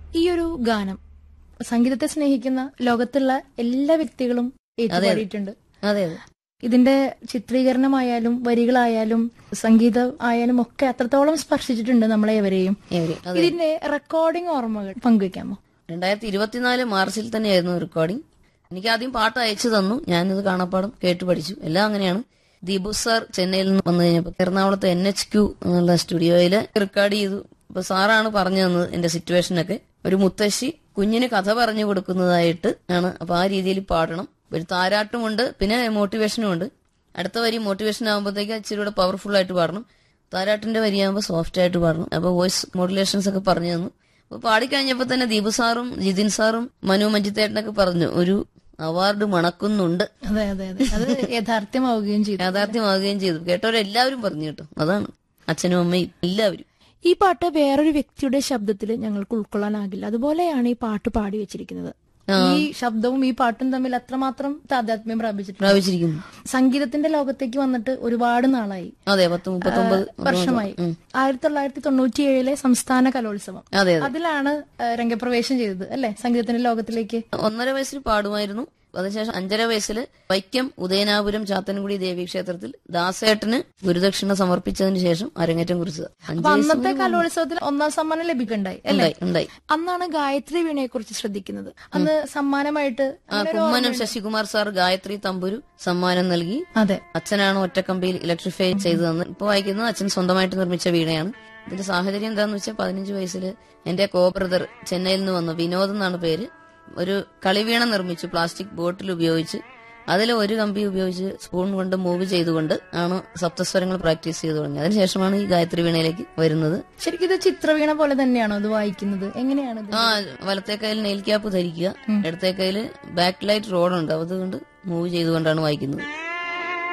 ഈ ഒരു ഗാനം സംഗീതത്തെ സ്നേഹിക്കുന്ന ലോകത്തുള്ള എല്ലാ വ്യക്തികളും ഏറ്റുപാടിയിട്ടുണ്ട് അതെ അതെ ഇതിന്റെ ചിത്രീകരണമായാലും വരികളായാലും സംഗീതം ആയാലും ഒക്കെ അത്രത്തോളം സ്പർശിച്ചിട്ടുണ്ട് നമ്മളെ എവരെയും ഏവര്. അതെ ഇതിന്റെ റെക്കോർഡിംഗ് ഓർമ്മകൾ പങ്കുവെക്കാമോ രണ്ടായിരത്തി ഇരുപത്തിനാല് മാർച്ചിൽ തന്നെയായിരുന്നു റെക്കോർഡിംഗ് എനിക്ക് ആദ്യം പാട്ട് അയച്ചു തന്നു ഞാനിത് കാണാപ്പാടം കേട്ട് പഠിച്ചു എല്ലാം അങ്ങനെയാണ് ദീപു സാർ ചെന്നൈയിൽ നിന്ന് വന്നു കഴിഞ്ഞപ്പോൾ എറണാകുളത്ത് എൻ എച്ച് ക്യൂ എന്നുള്ള സ്റ്റുഡിയോയിൽ റെക്കോർഡ് ചെയ്തു അപ്പൊ സാറാണ് പറഞ്ഞു തന്നത് എന്റെ സിറ്റുവേഷനൊക്കെ ഒരു മുത്തശ്ശി കുഞ്ഞിന് കഥ പറഞ്ഞു കൊടുക്കുന്നതായിട്ട് ആണ് അപ്പൊ ആ രീതിയിൽ പാടണം ഒരു താരാട്ടുമുണ്ട് പിന്നെ മോട്ടിവേഷനും ഉണ്ട് അടുത്ത വരി മോട്ടിവേഷൻ ആകുമ്പോഴത്തേക്ക് ഇച്ചിരി കൂടെ പവർഫുൾ ആയിട്ട് പാടണം താരാട്ടിന്റെ വരിയാകുമ്പോൾ സോഫ്റ്റ് ആയിട്ട് പാടണം അപ്പൊ വോയിസ് മോഡുലേഷൻസ് ഒക്കെ പറഞ്ഞു തന്നു അപ്പൊ പാടിക്കഴിഞ്ഞപ്പോ തന്നെ ദീപു സാറും ജിതിൻ സാറും മനു മഞ്ജിത്തേട്ടനൊക്കെ പറഞ്ഞു ഒരു അവാർഡ് മണക്കുന്നുണ്ട് അതെ അതെ അതെ അത് യാഥാർത്ഥ്യമാവുകയും ചെയ്തു യാഥാർത്ഥ്യമാവുകയും ചെയ്തു കേട്ടവരെല്ലാവരും പറഞ്ഞു കേട്ടോ അതാണ് അച്ഛനും അമ്മയും എല്ലാവരും ഈ പാട്ട് വേറൊരു വ്യക്തിയുടെ ശബ്ദത്തിൽ ഞങ്ങൾക്ക് ഉൾക്കൊള്ളാനാകില്ല അതുപോലെയാണ് ഈ പാട്ട് പാടി വെച്ചിരിക്കുന്നത് ഈ ശബ്ദവും ഈ പാട്ടും തമ്മിൽ അത്രമാത്രം താതാത്മ്യം പ്രാപിച്ചിട്ടുണ്ട് പ്രാപിച്ചിരിക്കുന്നു സംഗീതത്തിന്റെ ലോകത്തേക്ക് വന്നിട്ട് ഒരുപാട് നാളായി അതെ പത്ത് മുപ്പത്തൊമ്പത് വർഷമായി ആയിരത്തി തൊള്ളായിരത്തി തൊണ്ണൂറ്റി ഏഴിലെ സംസ്ഥാന കലോത്സവം അതെ അതെ അതിലാണ് ആ, രംഗപ്രവേശം ചെയ്തത് അല്ലെ സംഗീതത്തിന്റെ ലോകത്തിലേക്ക് ഒന്നര വയസ്സിൽ പാടുമായിരുന്നു അതിനുശേഷം അഞ്ചര വയസ്സിൽ വൈക്കം ഉദയനാപുരം ചാത്തൻകുടി ദേവീക്ഷേത്രത്തിൽ ദാസേട്ടന് ഗുരുദക്ഷിണ സമർപ്പിച്ചതിന് ശേഷം അരങ്ങേറ്റം കുറിച്ചത് അഞ്ച് അപ്പൊ അന്നത്തെ കലോത്സവത്തിൽ ഒന്നാം സമ്മാനം ലഭിക്കണ്ടായി അല്ലെ ഉണ്ടായി ഉണ്ടായി അന്നാണ് ഗായത്രി വീണയെ കുറിച്ച് ശ്രദ്ധിക്കുന്നത് അന്ന് സമ്മാനമായിട്ട് ആ കുമ്മനം ശശികുമാർ സാർ ഗായത്രി തമ്പുരു സമ്മാനം നൽകി അതെ അച്ഛനാണ് ഒറ്റക്കമ്പിയിൽ ഇലക്ട്രിഫൈ ചെയ്തു തന്ന് ഇപ്പൊ വായിക്കുന്നത് അച്ഛൻ സ്വന്തമായിട്ട് നിർമ്മിച്ച വീണയാണ് ഇതിന്റെ സാഹചര്യം എന്താന്ന് വെച്ചാൽ പതിനഞ്ച് വയസ്സിൽ എന്റെ കോ ബ്രദർ ചെന്നൈയിൽ നിന്ന് വന്നു വിനോദ് എന്നാണ് പേര് ഒരു കളിവീണ നിർമ്മിച്ചു പ്ലാസ്റ്റിക് ബോട്ടിൽ ഉപയോഗിച്ച് അതിൽ ഒരു കമ്പി ഉപയോഗിച്ച് സ്പൂൺ കൊണ്ട് മൂവ് ചെയ്തുകൊണ്ട് ആണ് സപ്തസ്വരങ്ങൾ പ്രാക്ടീസ് ചെയ്തു തുടങ്ങി അതിനുശേഷമാണ് ഈ ഗായത്രി വീണയിലേക്ക് വരുന്നത് ശരിക്കും ഇത് ചിത്രവീണ പോലെ തന്നെയാണോ ഇത് വായിക്കുന്നത് എങ്ങനെയാണ് ഇത് ആ വലത്തെ കയ്യിൽ നെയിൽ ക്യാപ്പ് ധരിക്കുക ഇടത്തെ കയ്യിൽ ബാക്ക് ലൈറ്റ് റോഡുണ്ട് അതുകൊണ്ട് മൂവ് ചെയ്തുകൊണ്ടാണ് വായിക്കുന്നത്